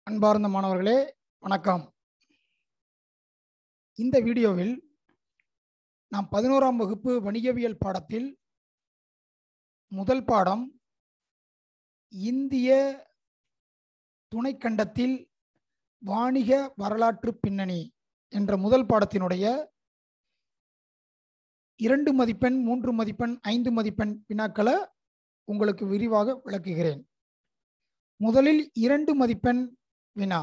அன்பார்ந்த மாணவர்களே வணக்கம் இந்த வீடியோவில் நாம் பதினோராம் வகுப்பு வணிகவியல் பாடத்தில் முதல் பாடம் இந்திய துணைக்கண்டத்தில் வாணிக வரலாற்று பின்னணி என்ற முதல் பாடத்தினுடைய இரண்டு மதிப்பெண் மூன்று மதிப்பெண் ஐந்து மதிப்பெண் வினாக்களை உங்களுக்கு விரிவாக விளக்குகிறேன் முதலில் இரண்டு மதிப்பெண் வினா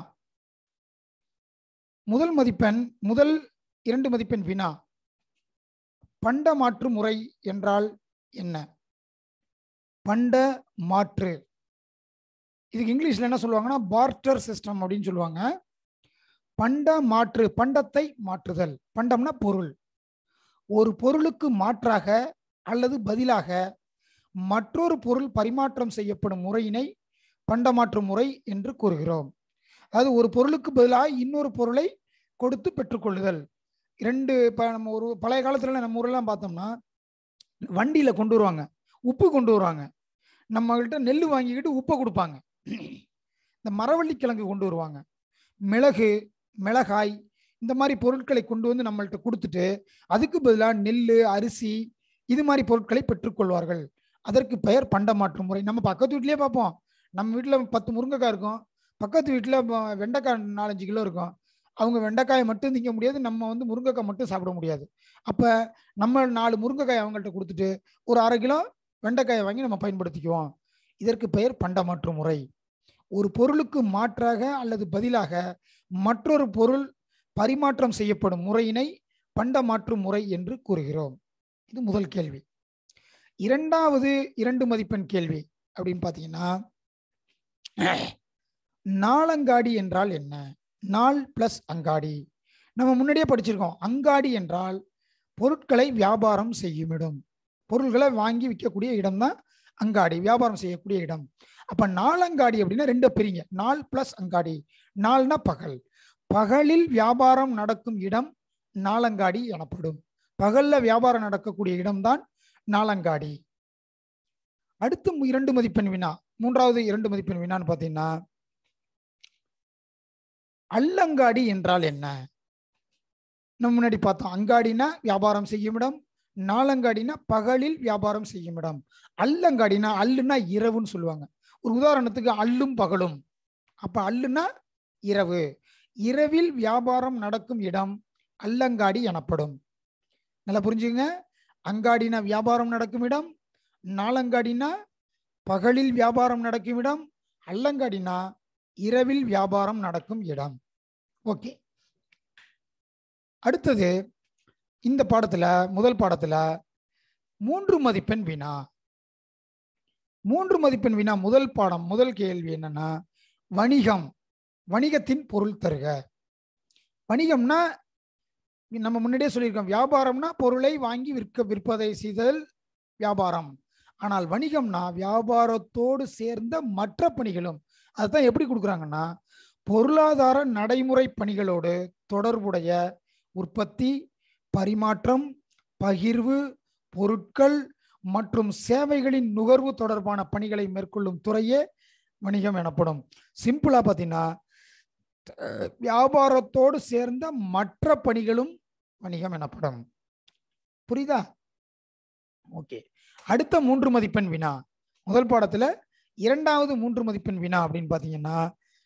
முதல் மதிப்பெண் முதல் இரண்டு மதிப்பெண் வினா பண்ட மாற்று முறை என்றால் என்ன பண்ட மாற்று இதுக்கு இங்கிலீஷ்ல என்ன சொல்லுவாங்கன்னா பார்ட்டர் சிஸ்டம் அப்படின்னு சொல்லுவாங்க பண்ட மாற்று பண்டத்தை மாற்றுதல் பண்டம்னா பொருள் ஒரு பொருளுக்கு மாற்றாக அல்லது பதிலாக மற்றொரு பொருள் பரிமாற்றம் செய்யப்படும் முறையினை பண்டமாற்று முறை என்று கூறுகிறோம் அதாவது ஒரு பொருளுக்கு பதிலாக இன்னொரு பொருளை கொடுத்து பெற்றுக்கொள்ளுதல் இரண்டு இப்போ நம்ம ஒரு பழைய காலத்துல நம்ம ஊரெல்லாம் பார்த்தோம்னா வண்டியில கொண்டு வருவாங்க உப்பு கொண்டு வருவாங்க நம்மகிட்ட நெல் வாங்கிக்கிட்டு உப்பை கொடுப்பாங்க இந்த மரவள்ளி கிழங்கு கொண்டு வருவாங்க மிளகு மிளகாய் இந்த மாதிரி பொருட்களை கொண்டு வந்து நம்மள்ட்ட கொடுத்துட்டு அதுக்கு பதிலாக நெல் அரிசி இது மாதிரி பொருட்களை பெற்றுக்கொள்வார்கள் அதற்கு பெயர் பண்டமாற்று முறை நம்ம பக்கத்து வீட்லயே பார்ப்போம் நம்ம வீட்டில் பத்து முருங்கைக்காய் இருக்கும் பக்கத்து வீட்டில் வெண்டைக்காய் நாலஞ்சு கிலோ இருக்கும் அவங்க வெண்டைக்காயை மட்டும் திங்க முடியாது நம்ம வந்து முருங்கைக்காய் மட்டும் சாப்பிட முடியாது அப்போ நம்ம நாலு முருங்கைக்காய் அவங்கள்ட்ட கொடுத்துட்டு ஒரு அரை கிலோ வெண்டைக்காயை வாங்கி நம்ம பயன்படுத்திக்குவோம் இதற்கு பெயர் பண்டமாற்று முறை ஒரு பொருளுக்கு மாற்றாக அல்லது பதிலாக மற்றொரு பொருள் பரிமாற்றம் செய்யப்படும் முறையினை பண்டமாற்று முறை என்று கூறுகிறோம் இது முதல் கேள்வி இரண்டாவது இரண்டு மதிப்பெண் கேள்வி அப்படின்னு பார்த்தீங்கன்னா நாளங்காடி என்றால் என்ன நாள் பிளஸ் அங்காடி நம்ம முன்னாடியே படிச்சிருக்கோம் அங்காடி என்றால் பொருட்களை வியாபாரம் செய்யும் இடம் பொருள்களை வாங்கி விற்கக்கூடிய இடம் தான் அங்காடி வியாபாரம் செய்யக்கூடிய இடம் அப்ப நாளங்காடி அப்படின்னா ரெண்டு பிரிங்க நாள் பிளஸ் அங்காடி நாள்னா பகல் பகலில் வியாபாரம் நடக்கும் இடம் நாளங்காடி எனப்படும் பகல்ல வியாபாரம் நடக்கக்கூடிய இடம்தான் நாளங்காடி அடுத்து இரண்டு மதிப்பெண் வினா மூன்றாவது இரண்டு மதிப்பெண் வினான்னு பார்த்தீங்கன்னா அல்லங்காடி என்றால் என்ன நம்ம முன்னாடி பார்த்தோம் அங்காடினா வியாபாரம் செய்யும் இடம் நாளங்காடினா பகலில் வியாபாரம் செய்யும் இடம் அல்லங்காடினா அல்லுனா இரவுன்னு சொல்லுவாங்க ஒரு உதாரணத்துக்கு அல்லும் பகலும் அப்ப அல்லுனா இரவு இரவில் வியாபாரம் நடக்கும் இடம் அல்லங்காடி எனப்படும் நல்லா புரிஞ்சுங்க அங்காடினா வியாபாரம் நடக்கும் இடம் நாளங்காடினா பகலில் வியாபாரம் நடக்கும் இடம் அல்லங்காடினா இரவில் வியாபாரம் நடக்கும் இடம் ஓகே அடுத்தது இந்த பாடத்துல முதல் பாடத்துல மூன்று மதிப்பெண் வினா மூன்று மதிப்பெண் வினா முதல் பாடம் முதல் கேள்வி என்னன்னா வணிகம் வணிகத்தின் பொருள் தருக வணிகம்னா நம்ம முன்னாடியே சொல்லியிருக்கோம் வியாபாரம்னா பொருளை வாங்கி விற்க விற்பதை செய்தல் வியாபாரம் ஆனால் வணிகம்னா வியாபாரத்தோடு சேர்ந்த மற்ற பணிகளும் அதுதான் எப்படி கொடுக்குறாங்கன்னா பொருளாதார நடைமுறை பணிகளோடு தொடர்புடைய உற்பத்தி பரிமாற்றம் பகிர்வு பொருட்கள் மற்றும் சேவைகளின் நுகர்வு தொடர்பான பணிகளை மேற்கொள்ளும் துறையே வணிகம் எனப்படும் சிம்பிளா பார்த்தீங்கன்னா வியாபாரத்தோடு சேர்ந்த மற்ற பணிகளும் வணிகம் எனப்படும் புரியுதா ஓகே அடுத்த மூன்று மதிப்பெண் வினா முதல் பாடத்துல இரண்டாவது மூன்று மதிப்பெண் வினா அப்படின்னு பாத்தீங்கன்னா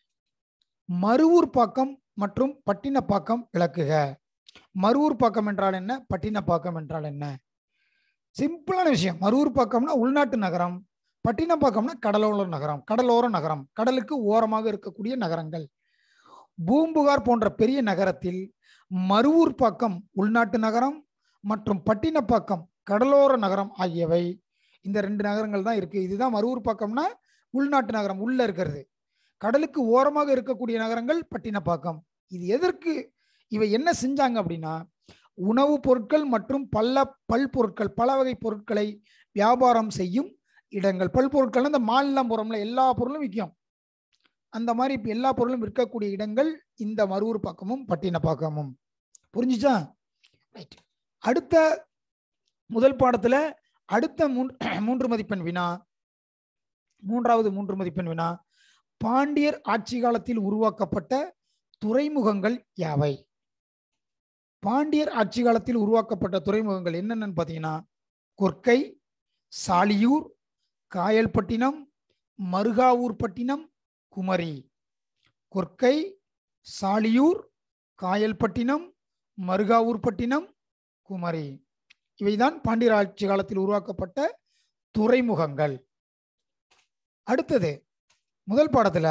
மருவூர் பாக்கம் மற்றும் பட்டினப்பாக்கம் விளக்குக மருவூர் பாக்கம் என்றால் என்ன பட்டினப்பாக்கம் என்றால் என்ன சிம்பிளான விஷயம் மருவூர் பாக்கம்னா உள்நாட்டு நகரம் பட்டினப்பாக்கம்னா கடலோர நகரம் கடலோர நகரம் கடலுக்கு ஓரமாக இருக்கக்கூடிய நகரங்கள் பூம்புகார் போன்ற பெரிய நகரத்தில் மருவூர் பாக்கம் உள்நாட்டு நகரம் மற்றும் பட்டினப்பாக்கம் கடலோர நகரம் ஆகியவை இந்த ரெண்டு நகரங்கள் தான் இருக்கு இதுதான் மருவூர் பாக்கம்னா உள்நாட்டு நகரம் உள்ள இருக்கிறது கடலுக்கு ஓரமாக இருக்கக்கூடிய நகரங்கள் பட்டினப்பாக்கம் இது எதற்கு இவை என்ன செஞ்சாங்க அப்படின்னா உணவுப் பொருட்கள் மற்றும் பல்ல பல் பொருட்கள் பல வகை பொருட்களை வியாபாரம் செய்யும் இடங்கள் பல் பொருட்கள் இந்த மால்லாம் போறோம்ல எல்லா பொருளும் விற்கும் அந்த மாதிரி இப்போ எல்லா பொருளும் விற்கக்கூடிய இடங்கள் இந்த மருவூர் பக்கமும் பட்டினப்பாக்கமும் புரிஞ்சுச்சா ரைட் அடுத்த முதல் பாடத்துல அடுத்த மூன்று மூன்று மதிப்பெண் வினா மூன்றாவது மூன்று மதிப்பெண் வினா பாண்டியர் ஆட்சி காலத்தில் உருவாக்கப்பட்ட துறைமுகங்கள் யாவை பாண்டியர் ஆட்சி காலத்தில் உருவாக்கப்பட்ட துறைமுகங்கள் என்னென்னு பார்த்தீங்கன்னா கொர்க்கை சாலியூர் காயல்பட்டினம் மருகாவூர்பட்டினம் குமரி கொர்க்கை சாலியூர் காயல்பட்டினம் மருகாவூர்பட்டினம் குமரி இவைதான் பாண்டியர் ஆட்சி காலத்தில் உருவாக்கப்பட்ட துறைமுகங்கள் அடுத்தது முதல் பாடத்துல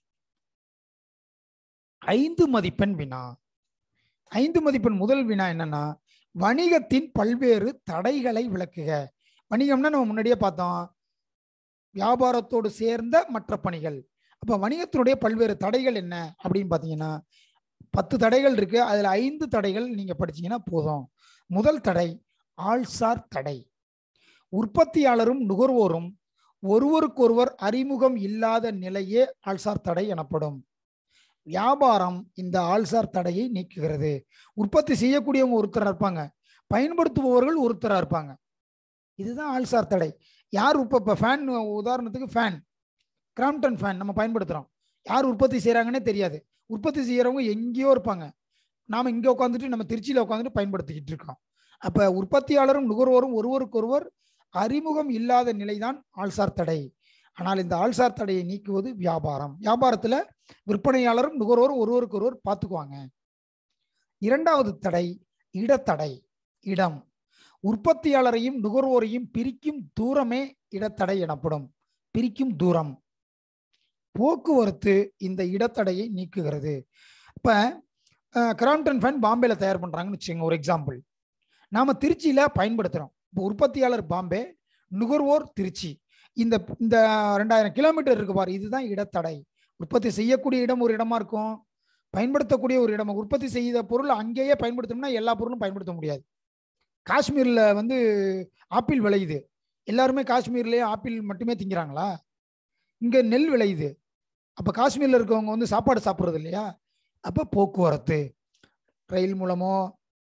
ஐந்து மதிப்பெண் வினா ஐந்து மதிப்பெண் முதல் வினா என்னன்னா வணிகத்தின் பல்வேறு தடைகளை விளக்குக வணிகம்னா நம்ம முன்னாடியே பார்த்தோம் வியாபாரத்தோடு சேர்ந்த மற்ற பணிகள் அப்ப வணிகத்தினுடைய பல்வேறு தடைகள் என்ன அப்படின்னு பார்த்தீங்கன்னா பத்து தடைகள் இருக்கு அதுல ஐந்து தடைகள் நீங்க படிச்சீங்கன்னா போதும் முதல் தடை ஆள்சார் தடை உற்பத்தியாளரும் நுகர்வோரும் ஒருவருக்கொருவர் அறிமுகம் இல்லாத நிலையே ஆள்சார் தடை எனப்படும் வியாபாரம் இந்த ஆள்சார் தடையை நீக்குகிறது உற்பத்தி செய்யக்கூடியவங்க ஒருத்தரா இருப்பாங்க பயன்படுத்துபவர்கள் ஒருத்தரா இருப்பாங்க இதுதான் ஆள்சார் தடை யார் உற்ப இப்போ ஃபேன் உதாரணத்துக்கு ஃபேன் கிராம்டன் ஃபேன் நம்ம பயன்படுத்துகிறோம் யார் உற்பத்தி செய்கிறாங்கன்னே தெரியாது உற்பத்தி செய்கிறவங்க எங்கேயோ இருப்பாங்க நாம் இங்கே உட்காந்துட்டு நம்ம திருச்சியில் உட்காந்துட்டு பயன்படுத்திக்கிட்டு இருக்கோம் அப்போ உற்பத்தியாளரும் நுகர்வோரும் ஒருவருக்கொருவர் அறிமுகம் இல்லாத நிலைதான் ஆள்சார் தடை ஆனால் இந்த ஆள்சார் தடையை நீக்குவது வியாபாரம் வியாபாரத்தில் விற்பனையாளரும் நுகர்வோரும் ஒருவருக்கொருவர் பார்த்துக்குவாங்க இரண்டாவது தடை இடத்தடை இடம் உற்பத்தியாளரையும் நுகர்வோரையும் பிரிக்கும் தூரமே இடத்தடை எனப்படும் பிரிக்கும் தூரம் போக்குவரத்து இந்த இடத்தடையை நீக்குகிறது இப்போ கிராம்டன் ஃபேன் பாம்பேல தயார் பண்ணுறாங்கன்னு வச்சுக்கோங்க ஒரு எக்ஸாம்பிள் நாம் திருச்சியில் பயன்படுத்துகிறோம் இப்போ உற்பத்தியாளர் பாம்பே நுகர்வோர் திருச்சி இந்த இந்த ரெண்டாயிரம் கிலோமீட்டர் இருக்கு பாரு இதுதான் இடத்தடை உற்பத்தி செய்யக்கூடிய இடம் ஒரு இடமா இருக்கும் பயன்படுத்தக்கூடிய ஒரு இடம் உற்பத்தி செய்த பொருள் அங்கேயே பயன்படுத்தணும்னா எல்லா பொருளும் பயன்படுத்த முடியாது காஷ்மீரில் வந்து ஆப்பிள் விளையுது எல்லாருமே காஷ்மீர்லேயே ஆப்பிள் மட்டுமே திங்கிறாங்களா இங்கே நெல் விளையுது அப்போ காஷ்மீரில் இருக்கவங்க வந்து சாப்பாடு சாப்பிட்றது இல்லையா அப்போ போக்குவரத்து ரயில் மூலமோ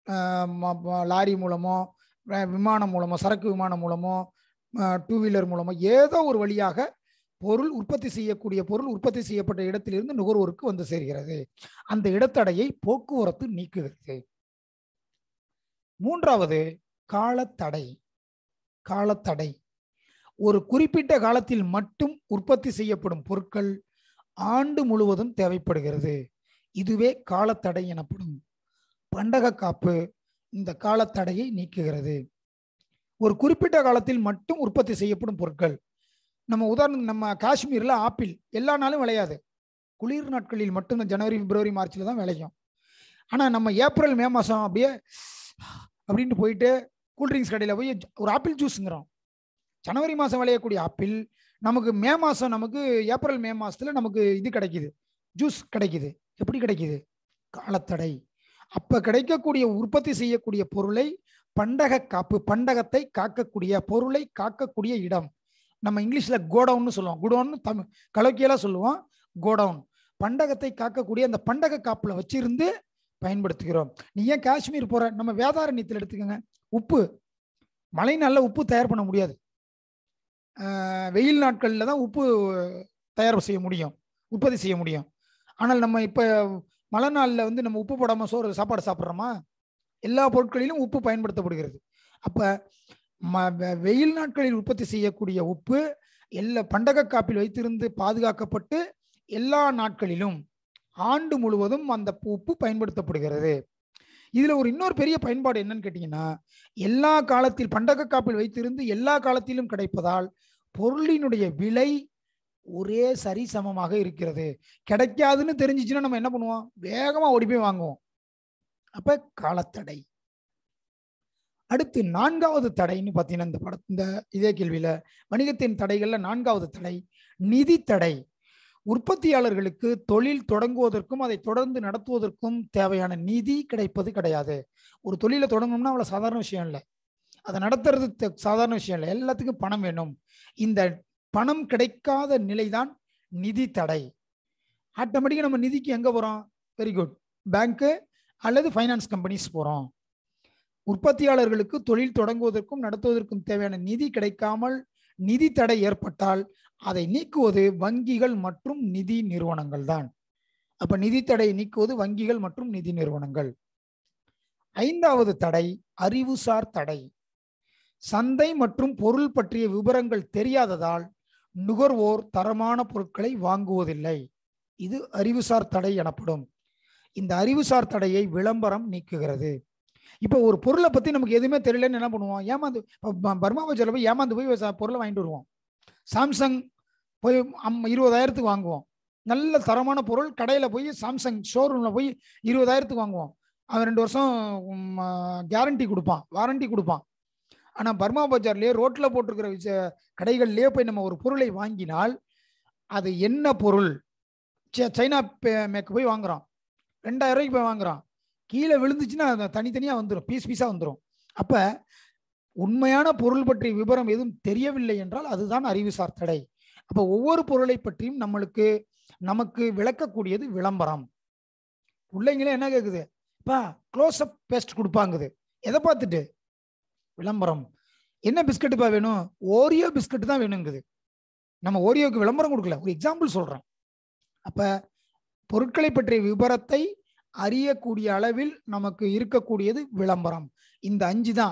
லாரி மூலமோ விமானம் மூலமோ சரக்கு விமானம் மூலமோ டூ வீலர் மூலமோ ஏதோ ஒரு வழியாக பொருள் உற்பத்தி செய்யக்கூடிய பொருள் உற்பத்தி செய்யப்பட்ட இடத்திலிருந்து நுகர்வோருக்கு வந்து சேர்கிறது அந்த இடத்தடையை போக்குவரத்து நீக்குகிறது மூன்றாவது காலத்தடை காலத்தடை ஒரு குறிப்பிட்ட காலத்தில் மட்டும் உற்பத்தி செய்யப்படும் பொருட்கள் ஆண்டு முழுவதும் தேவைப்படுகிறது இதுவே காலத்தடை எனப்படும் பண்டக காப்பு இந்த காலத்தடையை நீக்குகிறது ஒரு குறிப்பிட்ட காலத்தில் மட்டும் உற்பத்தி செய்யப்படும் பொருட்கள் நம்ம உதாரணம் நம்ம காஷ்மீர்ல ஆப்பிள் எல்லா நாளும் விளையாது குளிர் நாட்களில் மட்டும் ஜனவரி பிப்ரவரி மார்ச்ல தான் விளையும் ஆனா நம்ம ஏப்ரல் மே மாசம் அப்படியே அப்படின்ட்டு போயிட்டு கூல்ட்ரிங்க்ஸ் கடையில் போய் ஒரு ஆப்பிள் ஜூஸுங்கிறோம் ஜனவரி மாதம் விளையக்கூடிய ஆப்பிள் நமக்கு மே மாதம் நமக்கு ஏப்ரல் மே மாதத்தில் நமக்கு இது கிடைக்குது ஜூஸ் கிடைக்குது எப்படி கிடைக்குது காலத்தடை அப்போ கிடைக்கக்கூடிய உற்பத்தி செய்யக்கூடிய பொருளை பண்டக காப்பு பண்டகத்தை காக்கக்கூடிய பொருளை காக்கக்கூடிய இடம் நம்ம இங்கிலீஷில் கோடவுன்னு சொல்லுவோம் குடோன்னு தமிழ் கலோக்கியலாக சொல்லுவோம் கோடவுன் பண்டகத்தை காக்கக்கூடிய அந்த பண்டக காப்பில் வச்சிருந்து பயன்படுத்துகிறோம் நீ ஏன் காஷ்மீர் போற நம்ம வேதாரண்யத்தில் எடுத்துக்கோங்க உப்பு மழை நாளில் உப்பு தயார் பண்ண முடியாது வெயில் நாட்களில் தான் உப்பு தயார் செய்ய முடியும் உற்பத்தி செய்ய முடியும் ஆனால் நம்ம இப்போ மழை நாளில் வந்து நம்ம உப்பு போடாமல் சோறு சாப்பாடு சாப்பிட்றோமா எல்லா பொருட்களிலும் உப்பு பயன்படுத்தப்படுகிறது அப்போ ம வெயில் நாட்களில் உற்பத்தி செய்யக்கூடிய உப்பு எல்லா பண்டக காப்பில் வைத்திருந்து பாதுகாக்கப்பட்டு எல்லா நாட்களிலும் ஆண்டு முழுவதும் அந்த உப்பு பயன்படுத்தப்படுகிறது இதுல ஒரு இன்னொரு பெரிய பயன்பாடு என்னன்னு கேட்டீங்கன்னா எல்லா காலத்தில் பண்டக காப்பில் வைத்திருந்து எல்லா காலத்திலும் கிடைப்பதால் பொருளினுடைய விலை ஒரே சரி சமமாக இருக்கிறது கிடைக்காதுன்னு தெரிஞ்சிச்சுன்னா நம்ம என்ன பண்ணுவோம் வேகமா ஓடி போய் வாங்குவோம் அப்ப காலத்தடை அடுத்து நான்காவது தடைன்னு பார்த்தீங்கன்னா இந்த பட இந்த இதே கேள்வியில வணிகத்தின் தடைகள்ல நான்காவது தடை நிதி தடை உற்பத்தியாளர்களுக்கு தொழில் தொடங்குவதற்கும் அதை தொடர்ந்து நடத்துவதற்கும் தேவையான நிதி கிடைப்பது கிடையாது ஒரு தொழிலை தொடங்கணும்னா அவ்வளோ சாதாரண விஷயம் இல்லை அதை நடத்துறது சாதாரண விஷயம் இல்லை எல்லாத்துக்கும் பணம் வேணும் இந்த பணம் கிடைக்காத நிலைதான் நிதி தடை ஆட்டோமேட்டிக்காக நம்ம நிதிக்கு எங்கே போகிறோம் வெரி குட் பேங்க்கு அல்லது ஃபைனான்ஸ் கம்பெனிஸ் போகிறோம் உற்பத்தியாளர்களுக்கு தொழில் தொடங்குவதற்கும் நடத்துவதற்கும் தேவையான நிதி கிடைக்காமல் நிதி தடை ஏற்பட்டால் அதை நீக்குவது வங்கிகள் மற்றும் நிதி நிறுவனங்கள் தான் அப்ப நிதி தடை நீக்குவது வங்கிகள் மற்றும் நிதி நிறுவனங்கள் ஐந்தாவது தடை அறிவுசார் தடை சந்தை மற்றும் பொருள் பற்றிய விவரங்கள் தெரியாததால் நுகர்வோர் தரமான பொருட்களை வாங்குவதில்லை இது அறிவுசார் தடை எனப்படும் இந்த அறிவுசார் தடையை விளம்பரம் நீக்குகிறது இப்போ ஒரு பொருளை பத்தி நமக்கு எதுவுமே தெரியலன்னு என்ன பண்ணுவோம் ஏமாந்து இப்ப ப- பர்மா பஜார்ல போய் ஏமாந்து போய் ஒரு ச- பொருளை வாங்கிட்டு வருவோம் சாம்சங் போய் அம் இருபதாயிரத்துக்கு வாங்குவோம் நல்ல தரமான பொருள் கடையில போய் சாம்சங் ஷோரூம்ல போய் இருபதாயிரத்துக்கு வாங்குவோம் அவன் ரெண்டு வருஷம் கேரண்டி கொடுப்பான் வாரண்டி கொடுப்பான் ஆனா பர்மா பஜார்லயே ரோட்ல போட்டிருக்கிற விஷ கடைகள்லயே போய் நம்ம ஒரு பொருளை வாங்கினால் அது என்ன பொருள் ச- சைனா பே- மேக்கு போய் வாங்குறோம் ரெண்டாயிரம் ரூபாய்க்கு போய் வாங்குறோம் கீழே விழுந்துச்சுன்னா அது தனித்தனியா வந்துடும் பீஸ் பீஸா வந்துடும் அப்ப உண்மையான பொருள் பற்றிய விவரம் எதுவும் தெரியவில்லை என்றால் அதுதான் அறிவுசார் தடை அப்ப ஒவ்வொரு பொருளை பற்றியும் நம்மளுக்கு நமக்கு விளக்கக்கூடியது விளம்பரம் பிள்ளைங்களே என்ன கேக்குது பா க்ளோஸ் அப் பேஸ்ட் கொடுப்பாங்குது எதை பார்த்துட்டு விளம்பரம் என்ன பிஸ்கட்டுப்பா வேணும் ஓரியோ பிஸ்கட் தான் வேணுங்குது நம்ம ஓரியோக்கு விளம்பரம் கொடுக்கல ஒரு எக்ஸாம்பிள் சொல்றேன் அப்ப பொருட்களை பற்றிய விபரத்தை அறியக்கூடிய அளவில் நமக்கு இருக்கக்கூடியது விளம்பரம் இந்த அஞ்சு தான்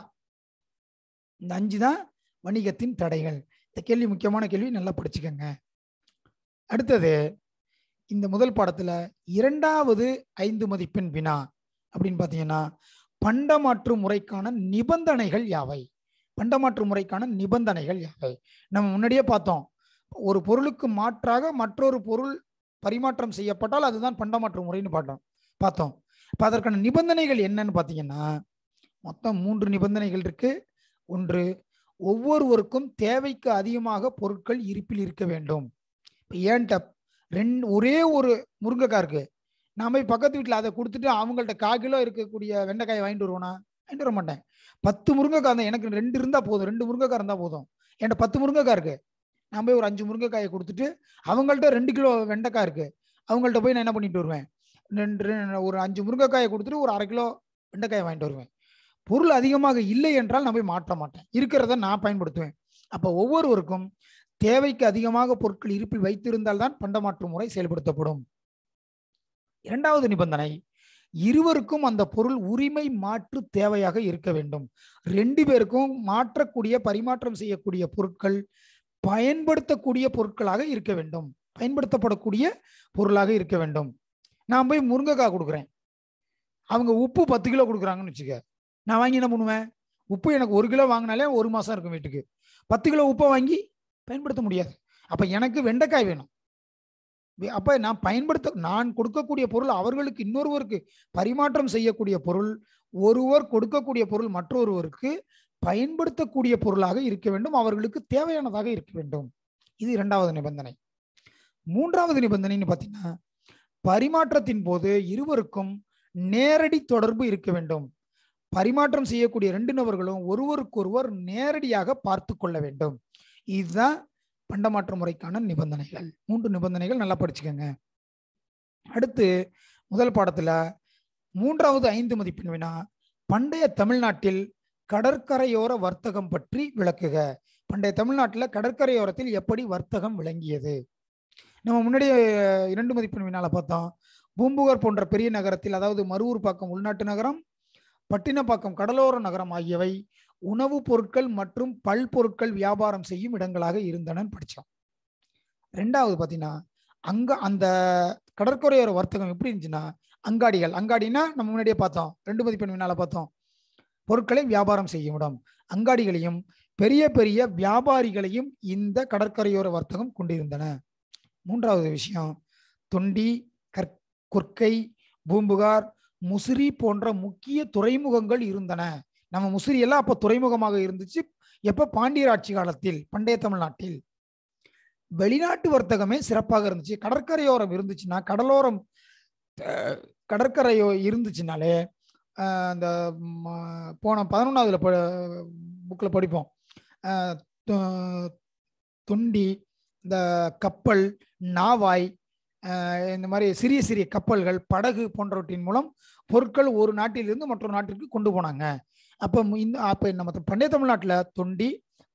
இந்த அஞ்சு தான் வணிகத்தின் தடைகள் இந்த கேள்வி முக்கியமான கேள்வி நல்லா படிச்சுக்கங்க அடுத்தது இந்த முதல் பாடத்துல இரண்டாவது ஐந்து மதிப்பெண் வினா அப்படின்னு பார்த்தீங்கன்னா பண்டமாற்று முறைக்கான நிபந்தனைகள் யாவை பண்டமாற்று முறைக்கான நிபந்தனைகள் யாவை நம்ம முன்னாடியே பார்த்தோம் ஒரு பொருளுக்கு மாற்றாக மற்றொரு பொருள் பரிமாற்றம் செய்யப்பட்டால் அதுதான் பண்டமாற்று முறைன்னு பார்த்தோம் பார்த்தோம் இப்போ அதற்கான நிபந்தனைகள் என்னன்னு பார்த்தீங்கன்னா மொத்தம் மூன்று நிபந்தனைகள் இருக்கு ஒன்று ஒவ்வொருவருக்கும் தேவைக்கு அதிகமாக பொருட்கள் இருப்பில் இருக்க வேண்டும் இப்போ ஏன்ட்ட ரெண்டு ஒரே ஒரு முருங்கைக்காய் இருக்கு நான் போய் பக்கத்து வீட்டில் அதை கொடுத்துட்டு அவங்கள்ட்ட கால் கிலோ இருக்கக்கூடிய வெண்டைக்காயை வாங்கிட்டு வருவேனா வாங்கிட்டு வர மாட்டேன் பத்து முருங்கைக்காய் இருந்தால் எனக்கு ரெண்டு இருந்தா போதும் ரெண்டு முருங்கைக்காய் இருந்தால் போதும் என்கிட்ட பத்து முருங்கைக்காய் இருக்கு நான் போய் ஒரு அஞ்சு முருங்கைக்காயை கொடுத்துட்டு அவங்கள்ட்ட ரெண்டு கிலோ வெண்டைக்காய் இருக்கு அவங்கள்ட்ட போய் நான் என்ன பண்ணிட்டு வருவேன் ரெண்டு ரெண்டு- ஒரு அஞ்சு முருங்கைக்காயை கொடுத்துட்டு ஒரு அரை கிலோ வெண்டைக்காயை வாங்கிட்டு வருவேன் பொருள் அதிகமாக இல்லை என்றால் நான் போய் மாற்ற மாட்டேன் இருக்கிறத நான் பயன்படுத்துவேன் அப்போ ஒவ்வொருவருக்கும் தேவைக்கு அதிகமாக பொருட்கள் இருப்பில் வைத்திருந்தால் தான் பண்டமாற்று முறை செயல்படுத்தப்படும் இரண்டாவது நிபந்தனை இருவருக்கும் அந்த பொருள் உரிமை மாற்று தேவையாக இருக்க வேண்டும் ரெண்டு பேருக்கும் மாற்றக்கூடிய பரிமாற்றம் செய்யக்கூடிய பொருட்கள் பயன்படுத்தக்கூடிய பொருட்களாக இருக்க வேண்டும் பயன்படுத்தப்படக்கூடிய பொருளாக இருக்க வேண்டும் நான் போய் முருங்கைக்காய் கொடுக்குறேன் அவங்க உப்பு பத்து கிலோ கொடுக்குறாங்கன்னு வச்சுக்க நான் வாங்கி என்ன பண்ணுவேன் உப்பு எனக்கு ஒரு கிலோ வாங்கினாலே ஒரு மாசம் இருக்கும் வீட்டுக்கு பத்து கிலோ உப்பை வாங்கி பயன்படுத்த முடியாது அப்ப எனக்கு வெண்டைக்காய் வேணும் வே- அப்ப நான் பயன்படுத்த நான் கொடுக்கக்கூடிய பொருள் அவர்களுக்கு இன்னொருவருக்கு பரிமாற்றம் செய்யக்கூடிய பொருள் ஒருவர் கொடுக்கக்கூடிய பொருள் மற்றொருவருக்கு பயன்படுத்தக்கூடிய பொருளாக இருக்க வேண்டும் அவர்களுக்கு தேவையானதாக இருக்க வேண்டும் இது இரண்டாவது நிபந்தனை மூன்றாவது நிபந்தனைன்னு பார்த்தீங்கன்னா பரிமாற்றத்தின் போது இருவருக்கும் நேரடி தொடர்பு இருக்க வேண்டும் பரிமாற்றம் செய்யக்கூடிய ரெண்டு நபர்களும் ஒருவருக்கொருவர் நேரடியாக பார்த்து கொள்ள வேண்டும் இதுதான் பண்டமாற்று முறைக்கான நிபந்தனைகள் மூன்று நிபந்தனைகள் நல்லா படிச்சுக்கோங்க அடுத்து முதல் பாடத்துல மூன்றாவது ஐந்து மதிப்பெண் வினா பண்டைய தமிழ்நாட்டில் கடற்கரையோர வர்த்தகம் பற்றி விளக்குக பண்டைய தமிழ்நாட்டில் கடற்கரையோரத்தில் எப்படி வர்த்தகம் விளங்கியது நம்ம முன்னாடி அஹ், இரண்டு மதிப்பெண் வினால பார்த்தோம் பூம்புகார் போன்ற பெரிய நகரத்தில் அதாவது மருவூர் பாக்கம் உள்நாட்டு நகரம் பட்டினப்பாக்கம் கடலோர நகரம் ஆகியவை உணவுப் பொருட்கள் மற்றும் பல்பொருட்கள் வியாபாரம் செய்யும் இடங்களாக இருந்தனன்னு படித்தோம் ரெண்டாவது பார்த்தீங்கன்னா அங்க அந்த கடற்கரையோர வர்த்தகம் எப்படி இருந்துச்சுன்னா அங்காடிகள் அங்காடினா நம்ம முன்னாடியே பார்த்தோம் ரெண்டு மதிப்பெண் வினால பார்த்தோம் பொருட்களை வியாபாரம் செய்யும் இடம் அங்காடிகளையும் பெரிய பெரிய வியாபாரிகளையும் இந்த கடற்கரையோர வர்த்தகம் கொண்டிருந்தன மூன்றாவது விஷயம் தொண்டி கற் கொற்கை பூம்புகார் முசிறி போன்ற முக்கிய துறைமுகங்கள் இருந்தன நம்ம முசிறி எல்லாம் அப்ப துறைமுகமாக இருந்துச்சு எப்ப பாண்டியர் ஆட்சி காலத்தில் பண்டைய தமிழ்நாட்டில் வெளிநாட்டு வர்த்தகமே சிறப்பாக இருந்துச்சு கடற்கரையோரம் இருந்துச்சுன்னா கடலோரம் அஹ், கடற்கரையோ இருந்துச்சுனாலே அஹ், அந்த ம, போன பதினொன்றாவதுல ப புக்கில் படிப்போம் அஹ், தொ- தொண்டி இந்த கப்பல் நாவாய் அஹ், இந்த மாதிரி சிறிய சிறிய கப்பல்கள் படகு போன்றவற்றின் மூலம் பொருட்கள் ஒரு நாட்டிலிருந்து மற்றொரு நாட்டிற்கு கொண்டு போனாங்க அப்போ இந்த அப்போ நம்ம பண்டைய தமிழ்நாட்டில் தொண்டி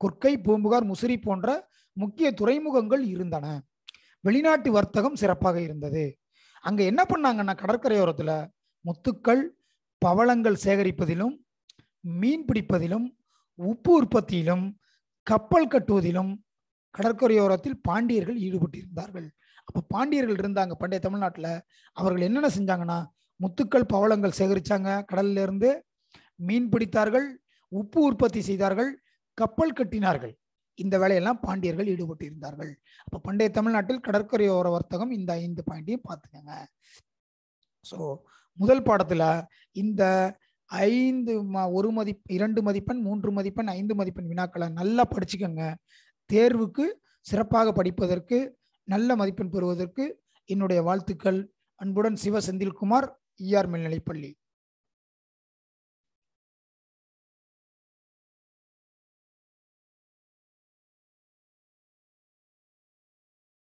கொற்கை பூம்புகார் முசிறி போன்ற முக்கிய துறைமுகங்கள் இருந்தன வெளிநாட்டு வர்த்தகம் சிறப்பாக இருந்தது அங்க என்ன பண்ணாங்கன்னா கடற்கரையோரத்துல முத்துக்கள் பவளங்கள் சேகரிப்பதிலும் மீன் பிடிப்பதிலும் உப்பு உற்பத்தியிலும் கப்பல் கட்டுவதிலும் கடற்கரையோரத்தில் பாண்டியர்கள் ஈடுபட்டிருந்தார்கள் அப்ப பாண்டியர்கள் இருந்தாங்க பண்டைய தமிழ்நாட்டுல அவர்கள் என்னென்ன செஞ்சாங்கன்னா முத்துக்கள் பவளங்கள் சேகரிச்சாங்க கடல்ல இருந்து மீன் பிடித்தார்கள் உப்பு உற்பத்தி செய்தார்கள் கப்பல் கட்டினார்கள் இந்த வேலையெல்லாம் பாண்டியர்கள் ஈடுபட்டு இருந்தார்கள் அப்ப பண்டைய தமிழ்நாட்டில் கடற்கரையோர வர்த்தகம் இந்த ஐந்து பாயிண்டையும் பார்த்துக்கங்க ஸோ முதல் பாடத்துல இந்த ஐந்து ம ஒரு மதிப் இரண்டு மதிப்பெண் மூன்று மதிப்பெண் ஐந்து மதிப்பெண் வினாக்களை நல்லா படிச்சுக்கோங்க தேர்வுக்கு சிறப்பாக படிப்பதற்கு நல்ல மதிப்பெண் பெறுவதற்கு என்னுடைய வாழ்த்துக்கள் அன்புடன் சிவ செந்தில்குமார் ஈஆர் மேல்நிலைப்பள்ளி